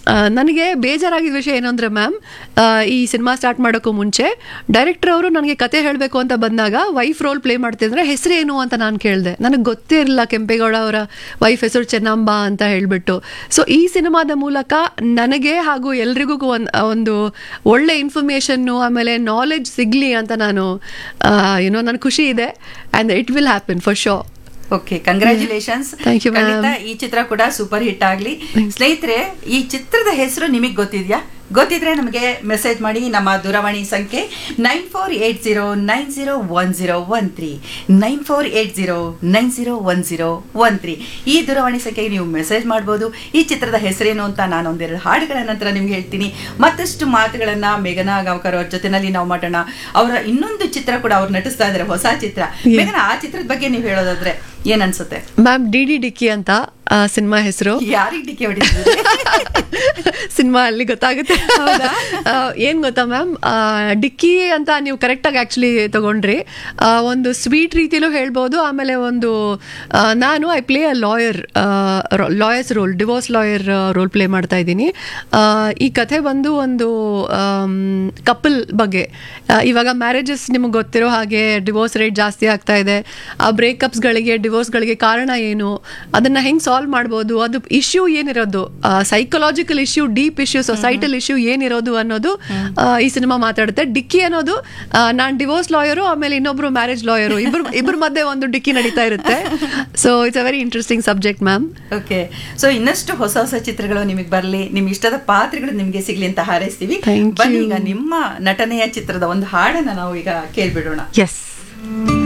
ನನಗೆ ಬೇಜಾರಾಗಿದ್ದ ವಿಷಯ ಏನು ಅಂದರೆ ಮ್ಯಾಮ್ ಈ ಸಿನಿಮಾ ಸ್ಟಾರ್ಟ್ ಮಾಡೋಕ್ಕೂ ಮುಂಚೆ ಡೈರೆಕ್ಟರ್ ಅವರು ನನಗೆ ಕತೆ ಹೇಳಬೇಕು ಅಂತ ಬಂದಾಗ ವೈಫ್ ರೋಲ್ ಪ್ಲೇ ಮಾಡ್ತಿದ್ರೆ ಹೆಸರೇನು ಅಂತ ನಾನು ಕೇಳಿದೆ ನನಗೆ ಗೊತ್ತೇ ಇರಲಿಲ್ಲ ಕೆಂಪೇಗೌಡ ಅವರ ವೈಫ್ ಹೆಸರು ಚೆನ್ನಂಬ ಅಂತ ಹೇಳಿಬಿಟ್ಟು ಸೊ ಈ ಸಿನಿಮಾದ ಮೂಲಕ ನನಗೆ ಹಾಗೂ ಎಲ್ರಿಗೂ ಒಂದು ಒಂದು ಒಳ್ಳೆ ಇನ್ಫಾರ್ಮೇಷನ್ನು ಆಮೇಲೆ ನಾಲೆಡ್ಜ್ ಸಿಗಲಿ ಅಂತ ನಾನು ಏನೋ ನನಗೆ ಖುಷಿ ಇದೆ and it will happen for show okay congratulations Thank you, ma'am. ಈ ಚಿತ್ರ ಕೂಡ ಸೂಪರ್ ಹಿಟ್ ಆಗ್ಲಿ ಸ್ನೇಹಿತರೆ ಈ ಚಿತ್ರದ ಹೆಸರು ನಿಮಗೆ ಗೊತ್ತಿದ್ಯಾ ಗೊತ್ತಿದ್ರೆ ನಮಗೆ ಮೆಸೇಜ್ ಮಾಡಿ ನಮ್ಮ ದೂರವಾಣಿ ಸಂಖ್ಯೆ nine four eight zero nine zero one zero one three nine four eight zero nine zero one zero one three ಈ ದೂರವಾಣಿ ಸಂಖ್ಯೆಗೆ ನೀವು ಮೆಸೇಜ್ ಮಾಡ್ಬೋದು ಈ ಚಿತ್ರದ ಹೆಸರೇನು ಅಂತ ನಾನು ಒಂದೆರಡು ಹಾಡುಗಳ ನಂತರ ನಿಮ್ಗೆ ಹೇಳ್ತೀನಿ ಮತ್ತಷ್ಟು ಮಾತುಗಳನ್ನ ಮೇಘನಾ ಗಾಂವ್ಕರ್ ಅವ್ರ ಜೊತೆನಲ್ಲಿ ನಾವು ಮಾಡೋಣ ಅವರ ಇನ್ನೊಂದು ಚಿತ್ರ ಕೂಡ ಅವ್ರು ನಟಿಸ್ತಾ ಇದ್ದಾರೆ ಹೊಸ ಚಿತ್ರ ಮೇಘನಾ ಆ ಚಿತ್ರದ ಬಗ್ಗೆ ನೀವು ಹೇಳೋದಾದ್ರೆ ಏನ್ ಅನ್ಸುತ್ತೆ ಮ್ಯಾಮ್ ಡಿ ಡಿ ಡಿಕ್ಕಿ ಅಂತ ಸಿನಿಮಾ ಹೆಸರು ಯಾರಿಗೆ ಡಿಕೆ ಹೊಡಿತಿದ್ದಾರೆ ಸಿನಿಮಾ ಅಲ್ಲಿ ಗೊತ್ತಾಗುತ್ತೆ ಆ, ಏನ್ ಗೊತ್ತಾ ಮ್ಯಾಮ್ ಡಿಕ್ಕಿ ಅಂತ ನೀವು ಕರೆಕ್ಟಾಗಿ ಆ್ಯಕ್ಚುಲಿ ತಗೊಂಡ್ರಿ ಆ, ಒಂದು ಸ್ವೀಟ್ ರೀತಿಲೂ ಹೇಳ್ಬೋದು ಆಮೇಲೆ ಒಂದು ಆ, ನಾನು I play a lawyer lawyers role divorce lawyer role play ಮಾಡ್ತಾ ಇದ್ದೀನಿ ಆ, ಈ ಕಥೆ ಬಂದು ಒಂದು ಕಪಲ್ ಬಗ್ಗೆ ಆ, ಇವಾಗ ಮ್ಯಾರೇಜಸ್ ನಿಮಗೆ ಗೊತ್ತಿರೋ ಹಾಗೆ ಡಿವೋರ್ಸ್ ರೇಟ್ ಜಾಸ್ತಿ ಆಗ್ತಾ ಇದೆ ಆ ಬ್ರೇಕಪ್ಸ್ಗಳಿಗೆ ಡಿವೋರ್ಸ್ಗಳಿಗೆ ಕಾರಣ ಏನು ಅದನ್ನ ಹೆಂಗೆ ಸಾಲ್ವ್ ಮಾಡ್ಬೋದು ಅದು ಇಶ್ಯೂ ಏನಿರೋದು psychological issue deep issue societal issue ಏನಿರೋದು ಅನ್ನೋದು ಆ, ಈ ಸಿನಿಮಾ ಮಾತಾಡುತ್ತೆ ಡಿಕ್ಕಿ ಅನ್ನೋದು ನಾನು ಡಿವೋರ್ಸ್ ಲಾಯರು ಆಮೇಲೆ ಇನ್ನೊಬ್ರು ಮ್ಯಾರೇಜ್ ಲಾಯರು ಇಬ್ರು ಇಬ್ರ ಮಧ್ಯೆ ಒಂದು ಡಿಕ್ಕಿ ನಡೀತಾ ಇರುತ್ತೆ so it's a very interesting subject ma'am okay so ಇನ್ನಷ್ಟು ಹೊಸ ಹೊಸ ಚಿತ್ರಗಳು ನಿಮಗೆ ಬರಲಿ ನಿಮ್ ಇಷ್ಟದ ಪಾತ್ರಗಳು ನಿಮ್ಗೆ ಸಿಗ್ಲಿ ಅಂತ ಹಾರೈಸ್ತೀವಿ Thank ಬನ್ನಿ you. ಈಗ ನಿಮ್ಮ ನಟನೆಯ ಚಿತ್ರದ ಒಂದು ಹಾಡನ್ನ ನಾವು ಈಗ ಕೇಳ್ಬಿಡೋಣ ಎಸ್